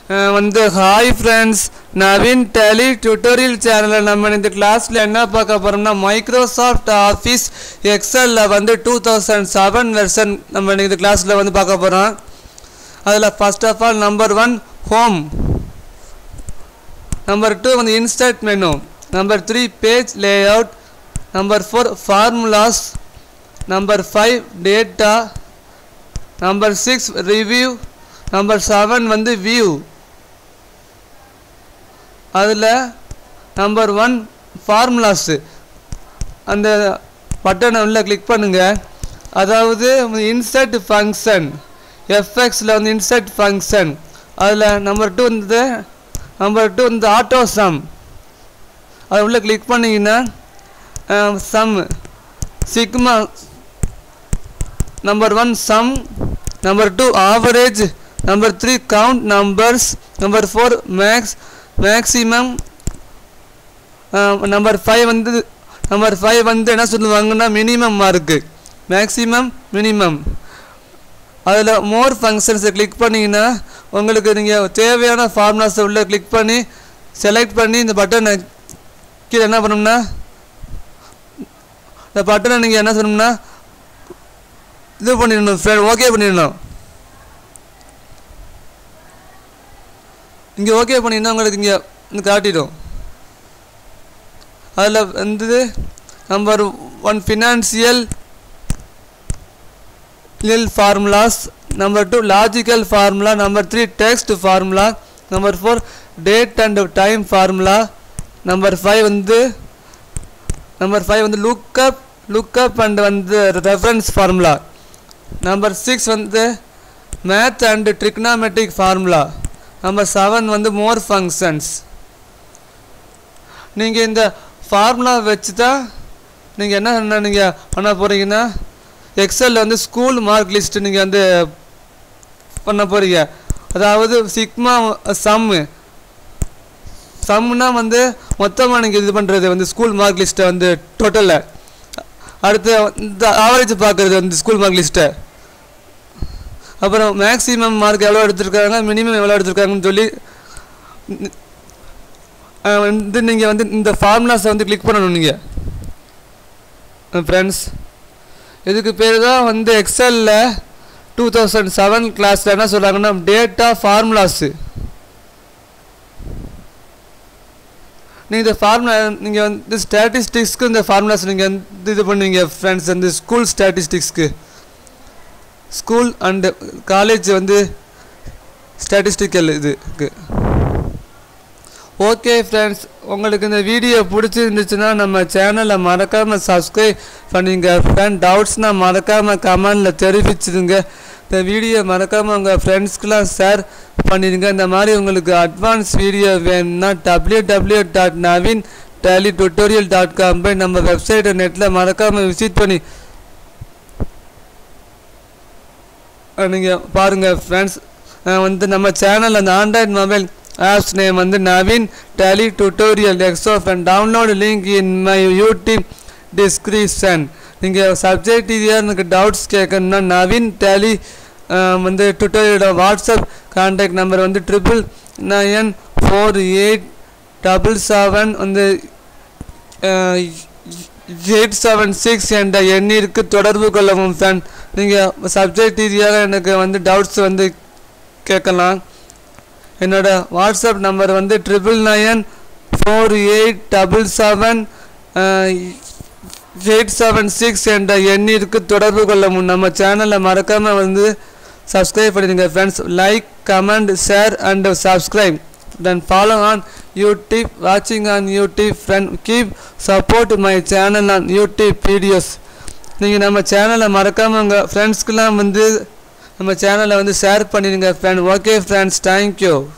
அஹ் வந்து hi friends Naveen tally tutorial சேனலில் நம்ம இந்த கிளாஸில் என்ன பார்க்க போகிறோம்னா மைக்ரோசாஃப்ட் ஆஃபீஸ் எக்ஸலில் வந்து டூ தௌசண்ட் செவன் வெர்ஷன் நம்ம இந்த கிளாஸில் வந்து பார்க்க போகிறோம் அதில் first of all number one home number two வந்து insert menu number three page layout number four formulas number five data number six review number seven வந்து வியூ அதில் நம்பர் ஒன் ஃபார்முலாஸு அந்த பட்டனை உள்ள கிளிக் பண்ணுங்கள் அதாவது இன்சர்ட் ஃபங்க்ஷன் எஃப்எக்ஸில் வந்து இன்சர்ட் ஃபங்க்ஷன் அதில் நம்பர் டூ வந்து நம்பர் டூ வந்து ஆட்டோ சம் அது உள்ள கிளிக் பண்ணிங்கன்னா sum sigma number one sum number two average number three count numbers number four max maximum number five வந்து நம்பர் ஃபைவ் வந்து என்ன சொல்லுவாங்கன்னா மினிமம் மார்க்கு மேக்ஸிமம் மினிமம் அதில் மோர் ஃபங்க்ஷன்ஸை கிளிக் பண்ணிங்கன்னா உங்களுக்கு நீங்கள் தேவையான ஃபார்முலாஸை உள்ள கிளிக் பண்ணி செலக்ட் பண்ணி இந்த பட்டனை கீழே என்ன பண்ணணும்னா இந்த பட்டனை நீங்கள் என்ன சொல்லணும்னா இது பண்ணிடணும் ஃப்ரெண்ட் ஓகே பண்ணிடணும் இங்கே ஓகே பண்ணிங்கன்னா உங்களுக்கு இங்கே வந்து காட்டிடும் அதில் வந்து number one financial formulas number two logical formula number three text formula number four date and time formula number five வந்து நம்பர் ஃபைவ் வந்து லுக்கப் லுக்கப் அண்ட் வந்து ரெஃபரன்ஸ் ஃபார்முலா நம்பர் சிக்ஸ் வந்து math and trigonometric formula number seven வந்து more functions நீங்கள் இந்த formula வச்சு தான் நீங்கள் என்ன என்ன நீங்கள் பண்ண போகிறீங்கன்னா எக்ஸலில் வந்து ஸ்கூல் மார்க் லிஸ்ட்டு நீங்கள் வந்து பண்ண போகிறீங்க அதாவது சிக்மா சம்மு சம்னா வந்து மொத்தமாக நீங்கள் இது பண்ணுறது வந்து ஸ்கூல் மார்க் லிஸ்ட்டை வந்து டோட்டலில் அடுத்து இந்த ஆவரேஜ் பார்க்குறது வந்து ஸ்கூல் மார்க் லிஸ்ட்டை அப்புறம் மேக்ஸிமம் மார்க் எவ்வளோ எடுத்திருக்காங்க மினிமம் எவ்வளோ எடுத்திருக்காங்கன்னு சொல்லி வந்து நீங்கள் வந்து இந்த ஃபார்முலாஸை வந்து கிளிக் பண்ணணும் நீங்கள் ஃப்ரெண்ட்ஸ் இதுக்கு பேர் தான் வந்து எக்ஸலில் டூ தௌசண்ட் செவன் கிளாஸில் என்ன சொல்கிறாங்கன்னா டேட்டா ஃபார்முலாஸு நீங்கள் இந்த ஃபார்முலா நீங்கள் வந்து ஸ்டாட்டிஸ்டிக்ஸ்க்கு இந்த ஃபார்முலாஸ் நீங்கள் வந்து இது பண்ணுவீங்க ஃப்ரெண்ட்ஸ் வந்து ஸ்கூல் ஸ்டாட்டிஸ்டிக்ஸ்க்கு ஸ்கூல் அண்டு காலேஜ் வந்து ஸ்டாட்டிஸ்டிக்கல் இதுக்கு ஓகே ஃப்ரெண்ட்ஸ் உங்களுக்கு இந்த வீடியோ பிடிச்சிருந்துச்சுன்னா நம்ம சேனலை மறக்காமல் சப்ஸ்கிரைப் பண்ணிங்க ஃப்ரெண்ட் டவுட்ஸ்னால் மறக்காமல் கமெண்டில் தெரிவிச்சிடுங்க இந்த வீடியோ மறக்காமல் உங்கள் ஃப்ரெண்ட்ஸ்க்கெலாம் ஷேர் பண்ணிடுங்க இந்த மாதிரி உங்களுக்கு அட்வான்ஸ் வீடியோ வேணும்னா W W dot Naveen tally tutorial dot com போய் நம்ம வெப்சைட்டை நெட்டில் மறக்காமல் விசிட் பண்ணி நீங்கள் பாருங்கள் ஃப்ரெண்ட்ஸ் வந்து நம்ம சேனல் அந்த ஆண்ட்ராய்ட் மொபைல் ஆப்ஸ் நேம் வந்து நவீன் டேலி டுட்டோரியல் எக்ஸோஃப் and download link in my YouTube description நீங்கள் சப்ஜெக்ட் ரீதியாக எனக்கு டவுட்ஸ் கேட்கணுன்னா நவீன் டேலி வந்து டுட்டோரியலோட வாட்ஸ்அப் கான்டாக்ட் நம்பர் வந்து triple nine four eight double seven வந்து எயிட் செவன் சிக்ஸ் என்ற எண்ணிற்கு தொடர்பு கொள்ளவும் ஃபேன் நீங்கள் சப்ஜெக்ட் ரீதியாக எனக்கு வந்து டவுட்ஸ் வந்து கேட்கலாம் என்னோட வாட்ஸ்அப் நம்பர் வந்து triple nine four eight double seven eight seven six என்ற எண்ணிற்கு தொடர்பு கொள்ளவும் நம்ம சேனலை மறக்காமல் வந்து சப்ஸ்கிரைப் பண்ணிடுங்க friends like comment share and subscribe then follow on youtube watching on youtube friend keep support my channel on youtube videos நீங்கள் நம்ம சேனலை மறக்காமல் உங்கள் ஃப்ரெண்ட்ஸ்க்கெலாம் வந்து நம்ம சேனலை வந்து ஷேர் பண்ணிடுங்க ஃப்ரெண்ட் ஓகே ஃப்ரெண்ட்ஸ் தேங்க்யூ